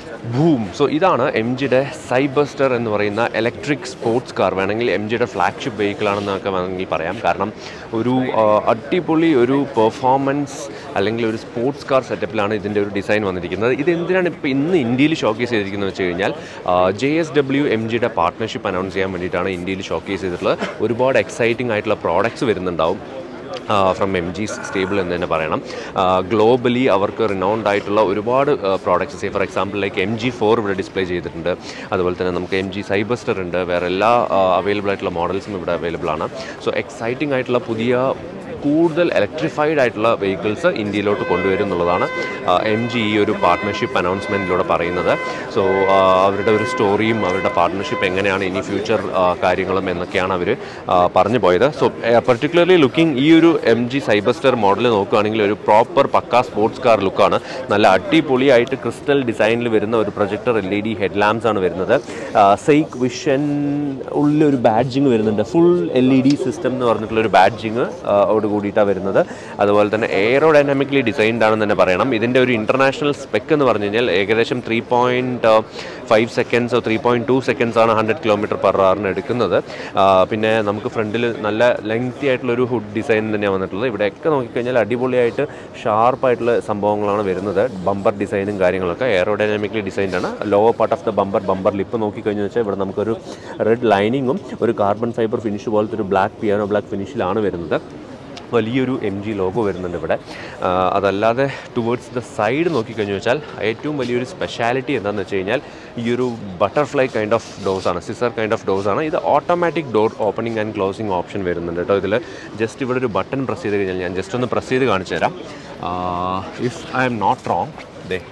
boom so ഇതാണ് M ജിയുടെ Cyberster എന്ന് പറയുന്ന ഇലക്ട്രിക് സ്പോർട്സ് കാർ വേണമെങ്കിൽ എം ജിയുടെ ഫ്ലാഗ്ഷിപ്പ് വെഹിക്കിൾ ആണെന്നൊക്കെ വേണമെങ്കിൽ പറയാം കാരണം ഒരു ആ, അടിപൊളി ഒരു പെർഫോമൻസ് അല്ലെങ്കിൽ ഒരു സ്പോർട്സ് കാർ സെറ്റപ്പിലാണ് ഇതിൻ്റെ ഒരു ഡിസൈൻ വന്നിരിക്കുന്നത് ഇത് എന്തിനാണ് ഇപ്പോൾ ഇന്ന് ഇന്ത്യയിൽ ഷോക്കേസ് ചെയ്തിരിക്കുന്നത് വെച്ച് കഴിഞ്ഞാൽ ജെ എസ് ഡബ്ല്യു എം ജിയുടെ പാർട്ട്ണർഷിപ്പ് അനൗൺസ് ചെയ്യാൻ വേണ്ടിയിട്ടാണ് ഇന്ത്യയിൽ ഷോക്കേസ് ചെയ്തിട്ടുള്ളത് ഒരുപാട് എക്സൈറ്റിംഗ് ആയിട്ടുള്ള പ്രോഡക്ട്സ് വരുന്നുണ്ടാവും ഫ്രം എം ജി സ്റ്റേബിൾ എന്ന് തന്നെ പറയണം ഗ്ലോബലി അവർക്ക് റിനൗണ്ട് ആയിട്ടുള്ള ഒരുപാട് products say for example like M G four ഇവിടെ ഡിസ്പ്ലേ ചെയ്തിട്ടുണ്ട് അതുപോലെ തന്നെ നമുക്ക് എം ജി സൈബസ്റ്റർ ഉണ്ട് വേറെ എല്ലാ അവൈലബിൾ ആയിട്ടുള്ള മോഡൽസും ഇവിടെ അവൈലബിൾ ആണ് സോ എക്സൈറ്റിംഗ് ആയിട്ടുള്ള പുതിയ കൂടുതൽ ഇലക്ട്രിഫൈഡ് ആയിട്ടുള്ള വെഹിക്കിൾസ് ഇന്ത്യയിലോട്ട് കൊണ്ടുവരും എന്നുള്ളതാണ് എം ജി ഈ ഒരു പാർട്ട്ണർഷിപ്പ് അനൗൺസ്മെൻറ്റിലൂടെ പറയുന്നത് സോ അവരുടെ ഒരു സ്റ്റോറിയും അവരുടെ പാർട്ട്ണർഷിപ്പ് എങ്ങനെയാണ് ഇനി ഫ്യൂച്ചർ കാര്യങ്ങളും എന്നൊക്കെയാണ് അവർ പറഞ്ഞു പോയത് സോ പെർട്ടിക്കുലർലി ലുക്കിംഗ് ഈ ഒരു എം ജി സൈബസ്റ്റർ മോഡൽ നോക്കുകയാണെങ്കിൽ ഒരു പ്രോപ്പർ പക്ക സ്പോർട്സ് കാർ ലുക്കാണ് നല്ല അടിപൊളിയായിട്ട് ക്രിസ്റ്റൽ ഡിസൈനിൽ വരുന്ന ഒരു projector L E D head lamps SAIC വരുന്നത് സെയ്ക്ക് വിഷൻ ഉള്ളൊരു ബാഡ്ജിങ് വരുന്നുണ്ട് full L E D system എന്ന് പറഞ്ഞിട്ടുള്ള ഒരു ബാഡ്ജിങ് ഓട് കൂടിയിട്ടാണ് വരുന്നത് അതുപോലെ തന്നെ എയറോ ഡൈനാമിക്കലി ഡിസൈൻഡ് ആണെന്ന് തന്നെ പറയണം ഇതിൻ്റെ ഒരു ഇൻ്റർനാഷണൽ സ്പെക്ക് എന്ന് പറഞ്ഞു കഴിഞ്ഞാൽ ഏകദേശം ത്രീ പോയിൻറ്റ് ഫൈവ് സെക്കൻഡ്സോ ത്രീ പോയിൻറ്റ് ടു സെക്കൻഡ്സ് ആണ് ഹൺഡ്രഡ് കിലോമീറ്റർ പെർ അവറിന് എടുക്കുന്നത് ആ, പിന്നെ നമുക്ക് ഫ്രണ്ടിൽ നല്ല ലെങ്തി ആയിട്ടുള്ള ഒരു ഹുഡ് ഡിസൈൻ തന്നെയാണ് വന്നിട്ടുള്ളത് ഇവിടെയൊക്കെ നോക്കിക്കഴിഞ്ഞാൽ അടിപൊളിയായിട്ട് ഷാർപ്പായിട്ടുള്ള സംഭവങ്ങളാണ് വരുന്നത് ബമ്പർ ഡിസൈനും കാര്യങ്ങളൊക്കെ എയറോ ഡൈനാമിക്കലി ഡിസൈൻഡ് ആണ് lower part of the bumper bumper lip നോക്കിക്കഴിഞ്ഞാൽ വെച്ചാൽ ഇവിടെ നമുക്കൊരു റെഡ് ലൈനിങ്ങും ഒരു കാർബൺ ഫൈബർ ഫിനിഷ് പോലത്തെ ഒരു ബ്ലാക്ക് പിയാനോ ബ്ലാക്ക് ഫിനിഷിലാണ് വരുന്നത് വലിയൊരു എം ജി ലോഗോ വരുന്നുണ്ട് ഇവിടെ ആ, അതല്ലാതെ ടുവേർഡ്സ് ദ സൈഡ് നോക്കിക്കഴിഞ്ഞു വെച്ചാൽ ഏറ്റവും വലിയൊരു സ്പെഷ്യാലിറ്റി എന്താണെന്ന് വെച്ച് കഴിഞ്ഞാൽ ഈ ഒരു ബട്ടർഫ്ലൈ കൈൻഡ് ഓഫ് ഡോസ് ആണ് സിസർ കൈൻഡ് ഓഫ് ഡോസ് ആണ് ഇത് automatic door opening and closing option വരുന്നുണ്ട് കേട്ടോ ഇതിൽ ജസ്റ്റ് ഇവിടെ ഒരു ബട്ടൺ പ്രസ് ചെയ്ത് കഴിഞ്ഞാൽ ഞാൻ ജസ്റ്റ് ഒന്ന് പ്രസ് ചെയ്ത് കാണിച്ചു തരാം if I'm not wrong ദേ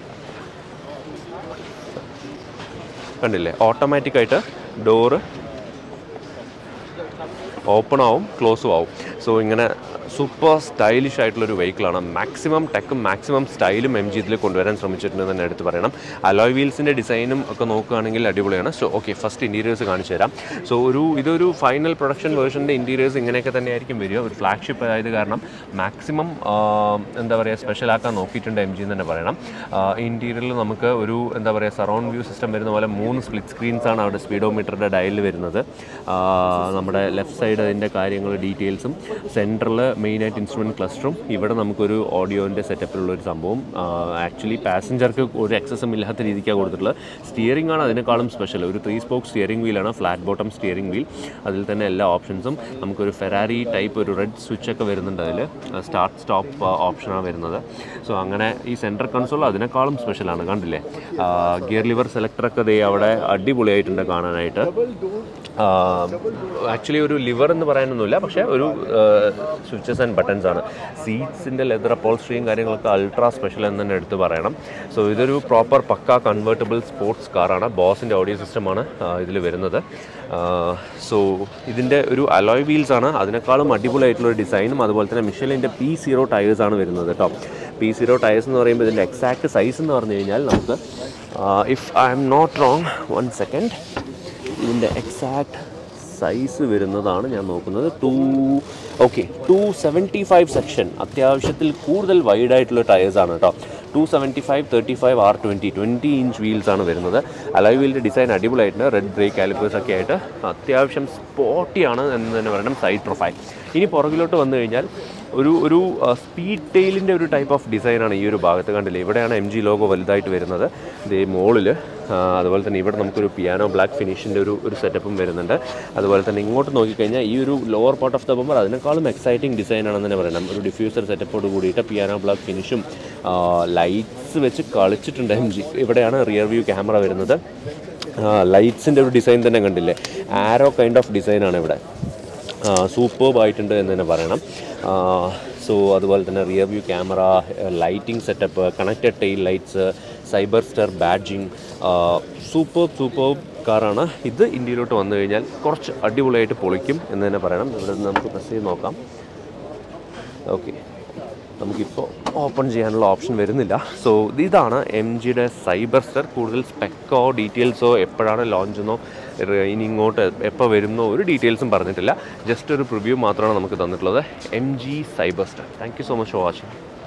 കണ്ടില്ലേ ഓട്ടോമാറ്റിക്കായിട്ട് ഡോറ് ഓപ്പൺ ആവും ക്ലോസും ആവും സോ ഇങ്ങനെ സൂപ്പർ സ്റ്റൈലിഷ് ആയിട്ടുള്ളൊരു വെഹിക്കിളാണ് മാക്സിമം ടെക്കും മാക്സിമം സ്റ്റൈലും എം ജി ഇതിൽ കൊണ്ടുവരാൻ ശ്രമിച്ചിട്ടുണ്ടെന്ന് തന്നെ എടുത്ത് പറയണം അലോയ് വീൽസിൻ്റെ ഡിസൈനും ഒക്കെ നോക്കുകയാണെങ്കിൽ അടിപൊളിയാണ് സോ ഓക്കെ ഫസ്റ്റ് ഇൻറ്റീരിയേഴ്സ് കാണിച്ചു തരാം സോ ഒരു ഇതൊരു ഫൈനൽ പ്രൊഡക്ഷൻ വേർഷൻ്റെ ഇൻറ്റീരിയേഴ്സ് ഇങ്ങനെയൊക്കെ തന്നെയായിരിക്കും വരിക ഒരു ഫ്ലാഗ്ഷിപ്പ് ആയത് കാരണം മാക്സിമം എന്താ പറയുക സ്പെഷ്യൽ ആക്കാൻ നോക്കിയിട്ടുണ്ട് എം ജി എന്ന് തന്നെ പറയണം ഇൻറ്റീരിയറിൽ നമുക്ക് ഒരു എന്താ പറയുക സറൗണ്ട് വ്യൂ സിസ്റ്റം വരുന്ന പോലെ മൂന്ന് സ്പ്ലിറ്റ് സ്ക്രീൻസ് ആണ് അവിടെ സ്പീഡോമീറ്ററിൻ്റെ ഡയലിൽ വരുന്നത് ആ, നമ്മുടെ ലെഫ്റ്റ് സൈഡ് അതിൻ്റെ കാര്യങ്ങൾ ഡീറ്റെയിൽസും സെൻറ്ററിൽ മെയിനായിട്ട് ഇൻസ്ട്രുമെൻറ്റ് ക്ലസ്റ്ററും ഇവിടെ നമുക്കൊരു ഓഡിയോൻ്റെ സെറ്റപ്പിലുള്ള ഒരു സംഭവം ആക്ച്വലി പാസഞ്ചർക്ക് ഒരു എക്സസും ഇല്ലാത്ത രീതിക്കാണ് കൊടുത്തിട്ടുള്ളത് സ്റ്റിയറിംഗ് ആണ് അതിനേക്കാളും സ്പെഷ്യൽ ഒരു ത്രീ സ്പോക്ക് സ്റ്റിയറിംഗ് വീലാണ് ഫ്ലാറ്റ് ബോട്ടം സ്റ്റിയറിംഗ് വീൽ അതിൽ തന്നെ എല്ലാ ഓപ്ഷൻസും നമുക്കൊരു ഫെറാരി ടൈപ്പ് ഒരു റെഡ് സ്വിച്ച് ഒക്കെ വരുന്നുണ്ട് അതിൽ സ്റ്റാർട്ട് സ്റ്റോപ്പ് ഓപ്ഷനാണ് വരുന്നത് സോ അങ്ങനെ ഈ സെൻട്രൽ കൺസോൾ അതിനേക്കാളും സ്പെഷ്യലാണ് കണ്ടില്ലേ ഗിയർ ലിവർ സെലക്ടറൊക്കെ ദേ അവിടെ അടിപൊളിയായിട്ടുണ്ട് കാണാനായിട്ട് ആക്ച്വലി ഒരു ലിവർ എന്ന് പറയാനൊന്നുമില്ല പക്ഷേ ഒരു സ്വിച്ചസ് ആൻഡ് ബട്ടൺസ് ആണ് സീറ്റ്സിൻ്റെ ലെതർ അപ്പോൾസ്ട്രിയും കാര്യങ്ങളൊക്കെ അൾട്രാ സ്പെഷ്യൽ എന്ന് തന്നെ എടുത്ത് പറയണം സോ ഇതൊരു പ്രോപ്പർ പക്ക കൺവേർട്ടബിൾ സ്പോർട്സ് കാറാണ് ബോസിൻ്റെ ഓഡിയോ സിസ്റ്റമാണ് ഇതിൽ വരുന്നത് സോ ഇതിൻ്റെ ഒരു അലോയ് വീൽസ് ആണ് അതിനേക്കാളും അടിപൊളിയായിട്ടുള്ള ഒരു ഡിസൈനും അതുപോലെ തന്നെ മിഷലിൻ്റെ പി സീറോ ടയേഴ്സ് ആണ് വരുന്നത് കേട്ടോ പി സീറോ ടയേഴ്സ് എന്ന് പറയുമ്പോൾ ഇതിൻ്റെ എക്സാക്ട് സൈസ് എന്ന് പറഞ്ഞു കഴിഞ്ഞാൽ നമുക്ക് if I'm not wrong one second ഇതിൻ്റെ എക്സാക്ട് സൈസ് വരുന്നതാണ് ഞാൻ നോക്കുന്നത് two okay two seventy five section അത്യാവശ്യത്തിൽ കൂടുതൽ വൈഡായിട്ടുള്ള ടയേഴ്സാണ് കേട്ടോ two seventy five thirty five R twenty twenty inch wheels ആണ് വരുന്നത് അലോയ് വീലിൻ്റെ ഡിസൈൻ അടിപൊളിയായിട്ടുണ്ട് റെഡ് ബ്രേക്ക് കാലിപ്പേഴ്സ് ഒക്കെ ആയിട്ട് അത്യാവശ്യം സ്പോട്ടിയാണ് എന്ന് തന്നെ പറയണം സൈഡ് പ്രൊഫൈൽ ഇനി പുറകിലോട്ട് വന്നു കഴിഞ്ഞാൽ ഒരു ഒരു സ്പീഡ് ടെയിലിൻ്റെ ഒരു ടൈപ്പ് ഓഫ് ഡിസൈനാണ് ഈ ഒരു ഭാഗത്ത് കണ്ടില്ലേ ഇവിടെയാണ് എം ജി ലോഗോ വലുതായിട്ട് വരുന്നത് ഇതേ മോളിൽ അതുപോലെ തന്നെ ഇവിടെ നമുക്കൊരു പിയാനോ ബ്ലാക്ക് ഫിനിഷിൻ്റെ ഒരു ഒരു സെറ്റപ്പും വരുന്നുണ്ട് അതുപോലെ തന്നെ ഇങ്ങോട്ട് നോക്കിക്കഴിഞ്ഞാൽ ഈ ഒരു lower part of the bumper അതിനേക്കാളും എക്സൈറ്റിംഗ് ഡിസൈൻ ആണെന്ന് തന്നെ പറയണം ഒരു ഡിഫ്യൂസർ സെറ്റപ്പോട് കൂടിയിട്ട് പിയാനോ ബ്ലാക്ക് ഫിനിഷും ലൈറ്റ്സ് വെച്ച് കളിച്ചിട്ടുണ്ട് എം ജി ഇവിടെയാണ് റിയർ വ്യൂ ക്യാമറ വരുന്നത് ലൈറ്റ്സിൻ്റെ ഒരു ഡിസൈൻ തന്നെ കണ്ടില്ലേ ആരോ കൈൻഡ് ഓഫ് ഡിസൈനാണ് ഇവിടെ സൂപ്പർബ് ആയിട്ടുണ്ട് എന്ന് തന്നെ പറയണം സോ അതുപോലെ തന്നെ rear view camera lighting setup connected tail lights Cyberster badging super super കാറാണ് ഇത് ഇന്ത്യയിലോട്ട് വന്നു കഴിഞ്ഞാൽ കുറച്ച് അടിപൊളിയായിട്ട് പൊളിക്കും എന്ന് തന്നെ പറയണം ഇവിടെ നിന്ന് നമുക്ക് പ്രസ് ചെയ്ത് നോക്കാം ഓക്കെ നമുക്കിപ്പോൾ ഓപ്പൺ ചെയ്യാനുള്ള ഓപ്ഷൻ വരുന്നില്ല സോ ഇതാണ് എം ജിയുടെ സൈബർ സ്റ്റർ കൂടുതൽ സ്പെക്കോ ഡീറ്റെയിൽസോ എപ്പോഴാണ് ലോഞ്ച് എന്നോ ഇനി ഇങ്ങോട്ട് എപ്പോൾ വരുന്നോ ഒരു ഡീറ്റെയിൽസും പറഞ്ഞിട്ടില്ല ജസ്റ്റ് ഒരു പ്രിവ്യൂ മാത്രമാണ് നമുക്ക് തന്നിട്ടുള്ളത് M G Cyberster thank you so much for watching